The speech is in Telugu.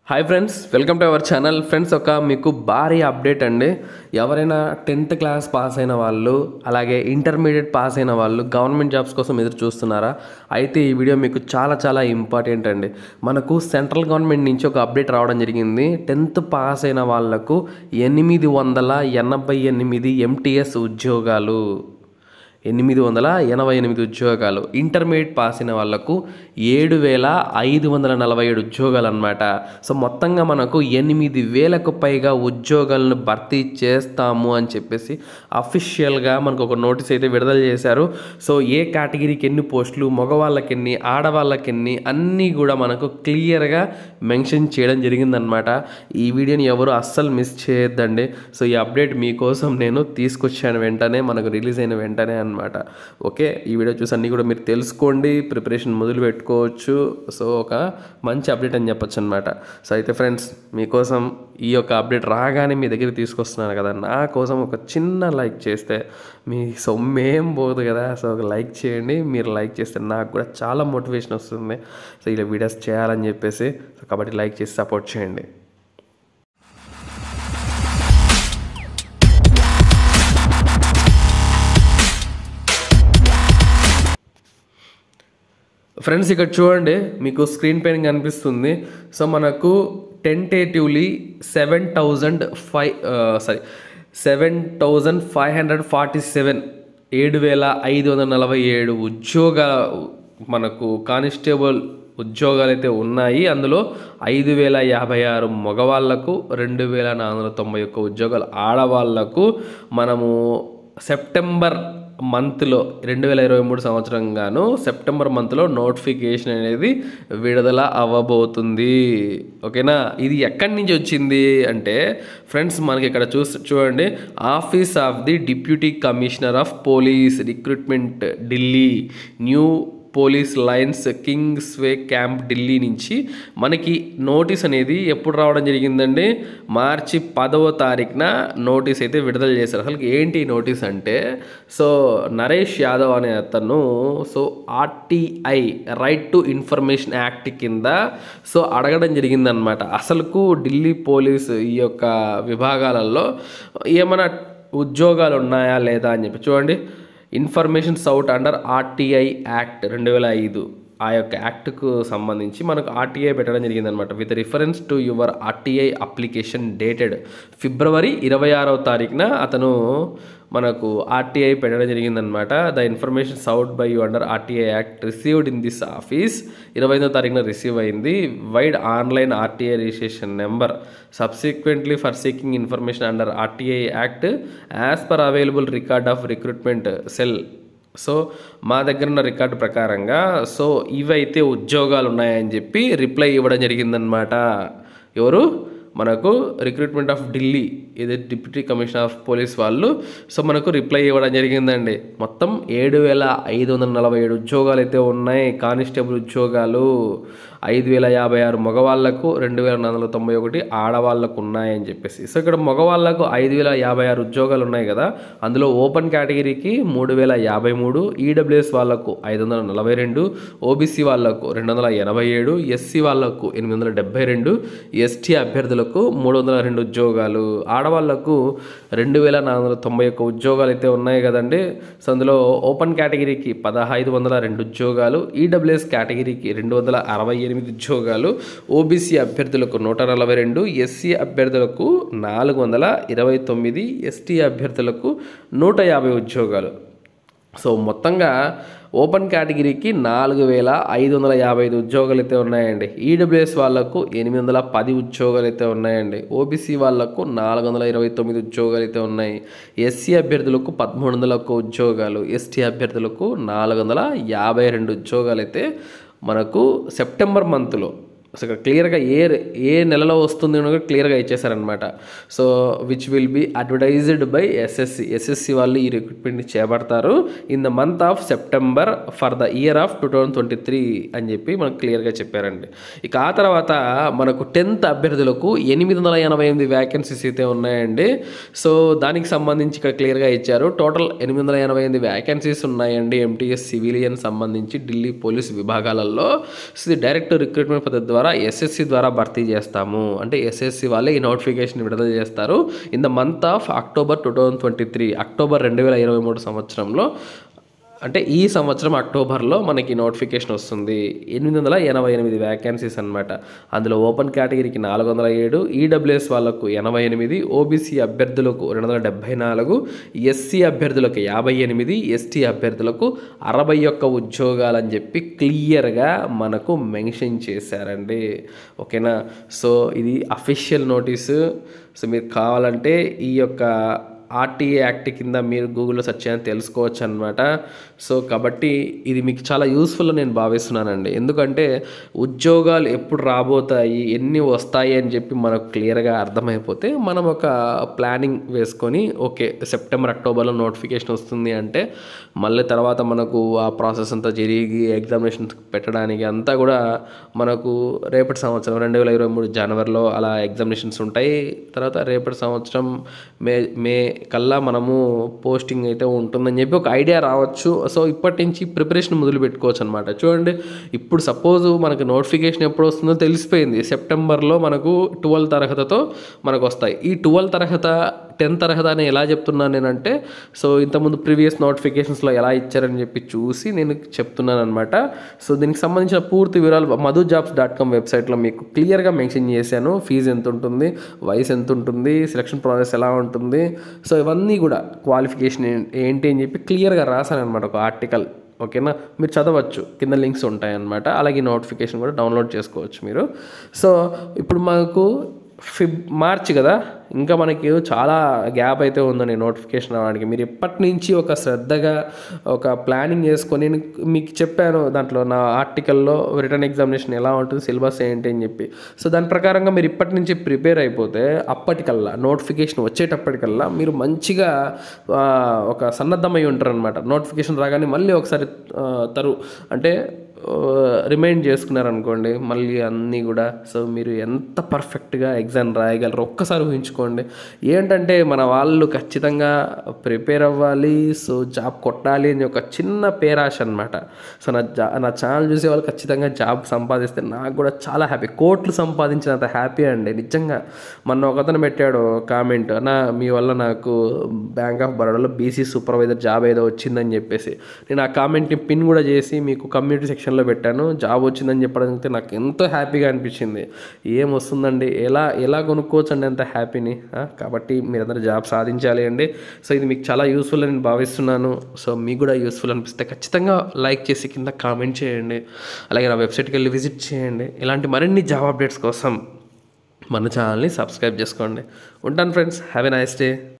hi friends welcome to our channel friends ఒక మీకు భారీ అప్డేట్ అండి ఎవరైనా టెన్త్ క్లాస్ పాస్ అయిన వాళ్ళు అలాగే ఇంటర్మీడియట్ పాస్ అయిన వాళ్ళు గవర్నమెంట్ జాబ్స్ కోసం ఎదురు చూస్తున్నారా అయితే ఈ వీడియో మీకు చాలా చాలా ఇంపార్టెంట్ అండి మనకు సెంట్రల్ గవర్నమెంట్ నుంచి ఒక అప్డేట్ రావడం జరిగింది టెన్త్ పాస్ అయిన వాళ్లకు ఎనిమిది వందల ఎనభై ఎనిమిది ఎంటీఎస్ ఉద్యోగాలు ఎనిమిది వందల ఎనభై ఎనిమిది ఉద్యోగాలు ఇంటర్మీడియట్ పాస్ అయిన వాళ్లకు ఏడు వేల ఐదు వందల నలభై ఏడు ఉద్యోగాలు అనమాట సో మొత్తంగా మనకు ఎనిమిది వేలకు పైగా ఉద్యోగాలను భర్తీ చేస్తాము అని చెప్పేసి అఫీషియల్గా మనకు ఒక నోటీస్ అయితే విడుదల చేశారు సో ఏ కేటగిరీకి ఎన్ని పోస్టులు మగవాళ్ళకి ఎన్ని ఆడవాళ్ళకి ఎన్ని అన్నీ కూడా మనకు క్లియర్గా మెన్షన్ చేయడం జరిగిందనమాట ఈ వీడియోని ఎవరు అస్సలు మిస్ చేయొద్దండి సో ఈ అప్డేట్ మీకోసం నేను తీసుకొచ్చాను వెంటనే మనకు రిలీజ్ అయిన వెంటనే అనమాట ఓకే ఈ వీడియో చూసి అన్నీ కూడా మీరు తెలుసుకోండి ప్రిపరేషన్ మొదలు పెట్టుకోవచ్చు సో ఒక మంచి అప్డేట్ అని చెప్పొచ్చు అనమాట సో అయితే ఫ్రెండ్స్ మీకోసం ఈ యొక్క అప్డేట్ రాగానే మీ దగ్గరికి తీసుకొస్తున్నాను కదా నా కోసం ఒక చిన్న లైక్ చేస్తే మీ సొమ్మేం పోదు కదా సో ఒక లైక్ చేయండి మీరు లైక్ చేస్తే నాకు కూడా చాలా మోటివేషన్ వస్తుంది సో ఇలా వీడియోస్ చేయాలని చెప్పేసి సో కాబట్టి లైక్ చేసి సపోర్ట్ చేయండి ఫ్రెండ్స్ ఇక్కడ చూడండి మీకు స్క్రీన్ పైన కనిపిస్తుంది సో మనకు tentatively seven thousand five sorry seven thousand five hundred forty seven ఏడు వేల ఐదు వందల నలభై ఏడు ఉద్యోగ మనకు కానిస్టేబుల్ ఉద్యోగాలు అయితే ఉన్నాయి అందులో ఐదు వేల యాభై ఆరు మగవాళ్లకు రెండు వేల నాలుగు వందల తొంభై ఒక్క ఉద్యోగాలు ఆడవాళ్లకు మనము సెప్టెంబర్ మంత్లో రెండు వేల ఇరవై మూడు సంవత్సరం గాను సెప్టెంబర్ మంత్లో నోటిఫికేషన్ అనేది విడుదల అవ్వబోతుంది ఓకేనా ఇది ఎక్కడి నుంచి వచ్చింది అంటే ఫ్రెండ్స్ మనకి ఇక్కడ చూ చూడండి office of the deputy commissioner of police recruitment Delhi new police lines kings way camp Delhi నుంచి మనకి నోటీస్ అనేది ఎప్పుడు రావడం జరిగిందండి మార్చి పదవ తారీఖున నోటీస్ అయితే విడుదల చేశారు అసలు ఏంటి నోటీస్ అంటే సో నరేష్ యాదవ్ అనే అతను so RTI right to information act కింద సో అడగడం జరిగిందనమాట అసలుకు ఢిల్లీ పోలీస్ ఈ యొక్క విభాగాలలో ఏమైనా ఉద్యోగాలు ఉన్నాయా లేదా అని చెప్పి చూడండి information sought under RTI act రెండు వేల ఐదు ఆ యొక్క యాక్ట్కు సంబంధించి మనకు ఆర్టీఐ పెట్టడం జరిగిందనమాట with reference to your RTI application dated ఫిబ్రవరి ఇరవై ఆరవ తారీఖున అతను మనకు ఆర్టీఐ పెట్టడం జరిగిందనమాట the information sought by you under RTI act received in this office ఇరవై ఐదో తారీఖున రిసీవ్ అయింది vide online RTI registration number subsequently for seeking information under RTI act as per available record of recruitment cell so మా దగ్గర ఉన్న రికార్డు ప్రకారంగా సో ఇవైతే ఉద్యోగాలు ఉన్నాయని చెప్పి రిప్లై ఇవ్వడం జరిగిందనమాట ఎవరు మనకు రిక్రూట్మెంట్ ఆఫ్ ఢిల్లీ ఇది డిప్యూటీ కమిషనర్ ఆఫ్ పోలీస్ వాళ్ళు సో మనకు రిప్లై ఇవ్వడం జరిగిందండి మొత్తం ఏడు వేల ఐదు వందల నలభై ఏడు ఉద్యోగాలు అయితే ఉన్నాయి కానిస్టేబుల్ ఉద్యోగాలు ఐదు వేల యాభై ఆరు మగవాళ్లకు రెండు వేల నాలుగు వందల తొంభై ఒకటి ఆడవాళ్లకు ఉన్నాయని చెప్పేసి సో ఇక్కడ మగవాళ్లకు ఐదు వేల యాభై ఆరు ఉద్యోగాలు ఉన్నాయి కదా అందులో ఓపెన్ కేటగిరీకి మూడు వేల యాభై మూడు ఈడబ్ల్యూఎస్ వాళ్లకు ఐదు వందల నలభై రెండు ఓబీసీ వాళ్లకు రెండు వందల ఎనభై ఏడు ఎస్సీ వాళ్లకు ఎనిమిది వందల డెబ్బై రెండు ఎస్టీ అభ్యర్థులకు మూడు వందల రెండు ఉద్యోగాలు ఆడవాళ్లకు రెండు వేల నాలుగు వందల తొంభై ఒక్క ఉద్యోగాలు అయితే ఉన్నాయి కదండి సో అందులో ఓపెన్ కేటగిరీకి పదహైదు వందల రెండు ఉద్యోగాలు ఈడబ్ల్యూఎస్ కేటగిరీకి రెండు వందల అరవై ఎనిమిది ఉద్యోగాలు ఓబీసీ అభ్యర్థులకు నూట నలభై రెండు ఎస్సీ అభ్యర్థులకు నాలుగు వందల ఇరవై తొమ్మిది ఎస్టీ అభ్యర్థులకు నూట యాభై ఉద్యోగాలు సో మొత్తంగా ఓపెన్ కేటగిరీకి నాలుగు వేల ఐదు వందల యాభై ఐదు ఉద్యోగాలు అయితే ఉన్నాయండి ఈడబ్ల్యూఎస్ వాళ్లకు ఎనిమిది వందల పది ఉద్యోగాలు అయితే ఉన్నాయండి ఓబీసీ వాళ్లకు నాలుగు వందల ఇరవై తొమ్మిది ఉద్యోగాలు అయితే ఉన్నాయి ఎస్సీ అభ్యర్థులకు పదమూడు వందల ఒక్క ఉద్యోగాలు ఎస్టీ అభ్యర్థులకు నాలుగు వందల యాభై రెండు ఉద్యోగాలు అయితే మనకు సెప్టెంబర్ మంత్లో సో ఇక్కడ క్లియర్గా ఏ ఏ నెలలో వస్తుంది అని కూడా క్లియర్గా ఇచ్చేసారనమాట so which will be advertised by SSC SSC వాళ్ళు ఈ రిక్రూట్మెంట్ చేపడతారు in the month of September for the year of two thousand twenty three అని చెప్పి మనకు క్లియర్గా చెప్పారండి ఇక ఆ తర్వాత మనకు టెన్త్ అభ్యర్థులకు ఎనిమిది వందల ఎనభై ఎనిమిది వ్యాకెన్సీస్ అయితే ఉన్నాయండి సో దానికి సంబంధించి ఇక్కడ క్లియర్గా ఇచ్చారు టోటల్ ఎనిమిది వందల ఎనభై ఎనిమిది వ్యాకెన్సీస్ ఉన్నాయండి ఎంటీఎస్ సివిలియన్ సంబంధించి ఢిల్లీ పోలీస్ విభాగాలలో సో ఇది డైరెక్ట్ రిక్రూట్మెంట్ పద్ధతి ద్వారా ద్వారా ఎస్ఎస్సి ద్వారా భర్తీ చేస్తాము అంటే ఎస్ఎస్సి వాళ్ళే ఈ నోటిఫికేషన్ విడుదల చేస్తారు in the month of October two thousand twenty three October రెండు వేల ఇరవై మూడు సంవత్సరంలో అంటే ఈ సంవత్సరం అక్టోబర్లో మనకి నోటిఫికేషన్ వస్తుంది ఎనిమిది వందల ఎనభై ఎనిమిది వ్యాకెన్సీస్ అనమాట అందులో ఓపెన్ కేటగిరీకి నాలుగు వందల ఏడు ఈడబ్ల్యూఎస్ వాళ్ళకు ఎనభై ఎనిమిది ఓబీసీ అభ్యర్థులకు రెండు వందల డెబ్బై నాలుగు ఎస్సీ అభ్యర్థులకు యాభై ఎనిమిది ఎస్టీ అభ్యర్థులకు అరవై ఒక్క ఉద్యోగాలని చెప్పి క్లియర్గా మనకు మెన్షన్ చేశారండి ఓకేనా సో ఇది అఫీషియల్ నోటీసు సో మీరు కావాలంటే ఈ యొక్క ఆర్టీఏ యాక్ట్ కింద మీరు గూగుల్లో సెర్చ్ చేయని తెలుసుకోవచ్చు అనమాట సో కాబట్టి ఇది మీకు చాలా యూస్ఫుల్ నేను భావిస్తున్నానండి ఎందుకంటే ఉద్యోగాలు ఎప్పుడు రాబోతాయి ఎన్ని వస్తాయి అని చెప్పి మనకు క్లియర్గా అర్థమైపోతే మనం ఒక ప్లానింగ్ వేసుకొని ఓకే సెప్టెంబర్ అక్టోబర్లో నోటిఫికేషన్ వస్తుంది అంటే మళ్ళీ తర్వాత మనకు ఆ ప్రాసెస్ అంతా జరిగి ఎగ్జామినేషన్ పెట్టడానికి అంతా కూడా మనకు రేపటి సంవత్సరం రెండు వేల ఇరవై మూడు జనవరిలో అలా ఎగ్జామినేషన్స్ ఉంటాయి తర్వాత రేపటి సంవత్సరం మే మే కల్లా మనము పోస్టింగ్ అయితే ఉంటుందని చెప్పి ఒక ఐడియా రావచ్చు సో ఇప్పటి నుంచి ప్రిపరేషన్ మొదలు పెట్టుకోవచ్చు అనమాట చూడండి ఇప్పుడు సపోజ్ మనకు నోటిఫికేషన్ ఎప్పుడు వస్తుందో తెలిసిపోయింది సెప్టెంబర్లో మనకు ట్వెల్వ్ తరగతితో మనకు వస్తాయి ఈ ట్వెల్వ్ తరగత టెన్త్ తరగతి అని ఎలా చెప్తున్నాను నేనంటే సో ఇంతకుముందు ప్రీవియస్ నోటిఫికేషన్స్లో ఎలా ఇచ్చారని చెప్పి చూసి నేను చెప్తున్నాను అనమాట సో దీనికి సంబంధించిన పూర్తి వివరాలు మధు జాబ్స్ డాట్ కామ్ వెబ్సైట్లో మీకు క్లియర్గా మెన్షన్ చేశాను ఫీజు ఎంత ఉంటుంది వయసు ఎంత ఉంటుంది సెలక్షన్ ప్రాసెస్ ఎలా ఉంటుంది సో ఇవన్నీ కూడా క్వాలిఫికేషన్ ఏంటి అని చెప్పి క్లియర్గా రాశాను అనమాట ఒక ఆర్టికల్ ఓకేనా మీరు చదవచ్చు కింద లింక్స్ ఉంటాయన్నమాట అలాగే నోటిఫికేషన్ కూడా డౌన్లోడ్ చేసుకోవచ్చు మీరు సో ఇప్పుడు మాకు ఫిబ్ మార్చ్ కదా ఇంకా మనకి చాలా గ్యాప్ అయితే ఉందండి నోటిఫికేషన్ రావడానికి మీరు ఇప్పటి నుంచి ఒక శ్రద్ధగా ఒక ప్లానింగ్ చేసుకొని నేను మీకు చెప్పాను దాంట్లో నా ఆర్టికల్లో రిటర్న్ ఎగ్జామినేషన్ ఎలా ఉంటుంది సిలబస్ ఏంటి అని చెప్పి సో దాని ప్రకారంగా మీరు ఇప్పటి నుంచి ప్రిపేర్ అయిపోతే అప్పటికల్లా నోటిఫికేషన్ వచ్చేటప్పటికల్లా మీరు మంచిగా ఆ, ఒక సన్నద్ధమై ఉంటారు అనమాట నోటిఫికేషన్ రాగానే మళ్ళీ ఒకసారి ఆ, తరు అంటే రిమైండ్ చేసుకున్నారనుకోండి మళ్ళీ అన్నీ కూడా సో మీరు ఎంత పర్ఫెక్ట్గా ఎగ్జామ్ రాయగలరు ఒక్కసారి ఊహించుకోండి ఏంటంటే మన వాళ్ళు ఖచ్చితంగా ప్రిపేర్ అవ్వాలి సో జాబ్ కొట్టాలి అని ఒక చిన్న పేరాశ అనమాట సో నా జా నా ఛానల్ చూసే వాళ్ళు ఖచ్చితంగా జాబ్ సంపాదిస్తే నాకు కూడా చాలా హ్యాపీ కోట్లు సంపాదించినంత హ్యాపీ అండి నిజంగా మొన్న ఒకతను పెట్టాడు కామెంట్ నా మీ వల్ల నాకు బ్యాంక్ ఆఫ్ బరోడాలో బీసీ సూపర్వైజర్ జాబ్ ఏదో వచ్చిందని చెప్పేసి నేను ఆ కామెంట్ని పిన్ కూడా చేసి మీకు కమ్యూనిటీ సెక్షన్లో పెట్టాను జాబ్ వచ్చిందని చెప్పడానికి నాకు ఎంతో హ్యాపీగా అనిపించింది ఏం వస్తుందండి ఎలా ఎలా కొనుక్కోవచ్చు అండి అంత హ్యాపీని ఆ, కాబట్టి మీరందరూ జాబ్ సాధించాలి అండి సో ఇది మీకు చాలా యూస్ఫుల్ అని నేను భావిస్తున్నాను సో మీకు కూడా యూస్ఫుల్ అనిపిస్తే ఖచ్చితంగా లైక్ చేసి కింద కామెంట్ చేయండి అలాగే నా వెబ్సైట్కి వెళ్ళి విజిట్ చేయండి ఇలాంటి మరిన్ని జాబ్ అప్డేట్స్ కోసం మన ఛానల్ని సబ్స్క్రైబ్ చేసుకోండి ఉంటాను friends have a nice day